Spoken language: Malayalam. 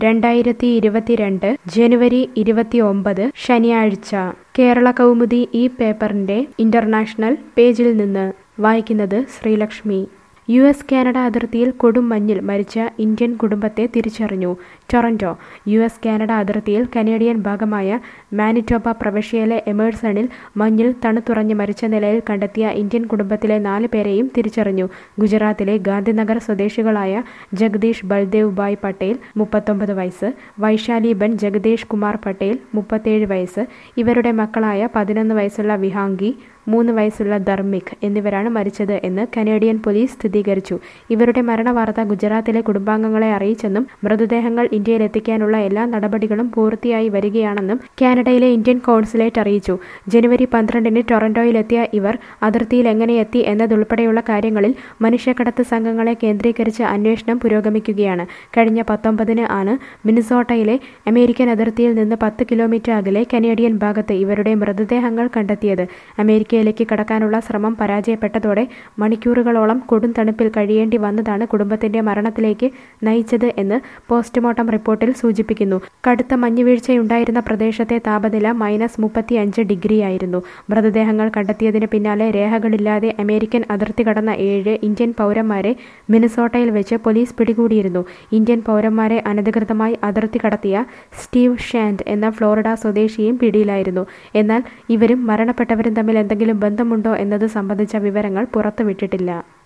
രണ്ടായിരത്തി ഇരുപത്തിരണ്ട് ജനുവരി ഇരുപത്തിയൊമ്പത് ശനിയാഴ്ച കേരള കൗമുദി ഈ പേപ്പറിന്റെ ഇന്റർനാഷണൽ പേജിൽ നിന്ന് വായിക്കുന്നത് ശ്രീലക്ഷ്മി യു എസ് കാനഡ അതിർത്തിയിൽ കൊടും മഞ്ഞിൽ മരിച്ച ഇന്ത്യൻ കുടുംബത്തെ തിരിച്ചറിഞ്ഞു ടൊറന്റോ യു എസ് കാനഡ അതിർത്തിയിൽ കനേഡിയൻ ഭാഗമായ മാനിറ്റോബ പ്രവിശ്യയിലെ എമേഴ്സണിൽ മഞ്ഞിൽ തണുത്തുറഞ്ഞ് മരിച്ച നിലയിൽ കണ്ടെത്തിയ ഇന്ത്യൻ കുടുംബത്തിലെ നാല് പേരെയും തിരിച്ചറിഞ്ഞു ഗുജറാത്തിലെ ഗാന്ധിനഗർ സ്വദേശികളായ ജഗദീഷ് ബൽദേവ് ഭായ് പട്ടേൽ മുപ്പത്തൊമ്പത് വയസ്സ് വൈശാലി ബൻ ജഗദീഷ് കുമാർ പട്ടേൽ മുപ്പത്തേഴ് വയസ്സ് ഇവരുടെ മക്കളായ പതിനൊന്ന് വയസ്സുള്ള വിഹാംഗി മൂന്ന് വയസ്സുള്ള ധർമ്മിക് എന്നിവരാണ് മരിച്ചത് എന്ന് കനേഡിയൻ പോലീസ് സ്ഥിരീകരിച്ചു ഇവരുടെ മരണവാർത്ത ഗുജറാത്തിലെ കുടുംബാംഗങ്ങളെ അറിയിച്ചെന്നും മൃതദേഹങ്ങൾ ഇന്ത്യയിലെത്തിക്കാനുള്ള എല്ലാ നടപടികളും പൂർത്തിയായി വരികയാണെന്നും കാനഡയിലെ ഇന്ത്യൻ കോൺസുലേറ്റ് അറിയിച്ചു ജനുവരി പന്ത്രണ്ടിന് ടൊറന്റോയിലെത്തിയ ഇവർ അതിർത്തിയിൽ എങ്ങനെ എത്തി എന്നതുൾപ്പെടെയുള്ള കാര്യങ്ങളിൽ മനുഷ്യക്കടത്ത് സംഘങ്ങളെ കേന്ദ്രീകരിച്ച് അന്വേഷണം പുരോഗമിക്കുകയാണ് കഴിഞ്ഞ പത്തൊമ്പതിന് ആണ് മിനിസോട്ടയിലെ അമേരിക്കൻ അതിർത്തിയിൽ നിന്ന് പത്ത് കിലോമീറ്റർ അകലെ കനേഡിയൻ ഭാഗത്ത് ഇവരുടെ മൃതദേഹങ്ങൾ കണ്ടെത്തിയത് അമേരിക്കയിലേക്ക് കടക്കാനുള്ള ശ്രമം പരാജയപ്പെട്ടതോടെ മണിക്കൂറുകളോളം കൊടും തണുപ്പിൽ കഴിയേണ്ടി വന്നതാണ് കുടുംബത്തിന്റെ മരണത്തിലേക്ക് നയിച്ചത് എന്ന് പോസ്റ്റ്മോർട്ടം റിപ്പോർട്ടിൽ സൂചിപ്പിക്കുന്നു കടുത്ത മഞ്ഞുവീഴ്ചയുണ്ടായിരുന്ന പ്രദേശത്തെ താപനില മൈനസ് മുപ്പത്തിയഞ്ച് ഡിഗ്രിയായിരുന്നു മൃതദേഹങ്ങൾ കണ്ടെത്തിയതിന് പിന്നാലെ രേഖകളില്ലാതെ അമേരിക്കൻ അതിർത്തി കടന്ന ഏഴ് ഇന്ത്യൻ പൗരന്മാരെ മിനിസോട്ടയിൽ വെച്ച് പോലീസ് പിടികൂടിയിരുന്നു ഇന്ത്യൻ പൗരന്മാരെ അനധികൃതമായി അതിർത്തി കടത്തിയ സ്റ്റീവ് ഷാൻഡ് എന്ന ഫ്ലോറിഡ സ്വദേശിയും പിടിയിലായിരുന്നു എന്നാൽ ഇവരും മരണപ്പെട്ടവരും തമ്മിൽ എന്തെങ്കിലും ബന്ധമുണ്ടോ എന്നത് സംബന്ധിച്ച വിവരങ്ങൾ പുറത്തുവിട്ടിട്ടില്ല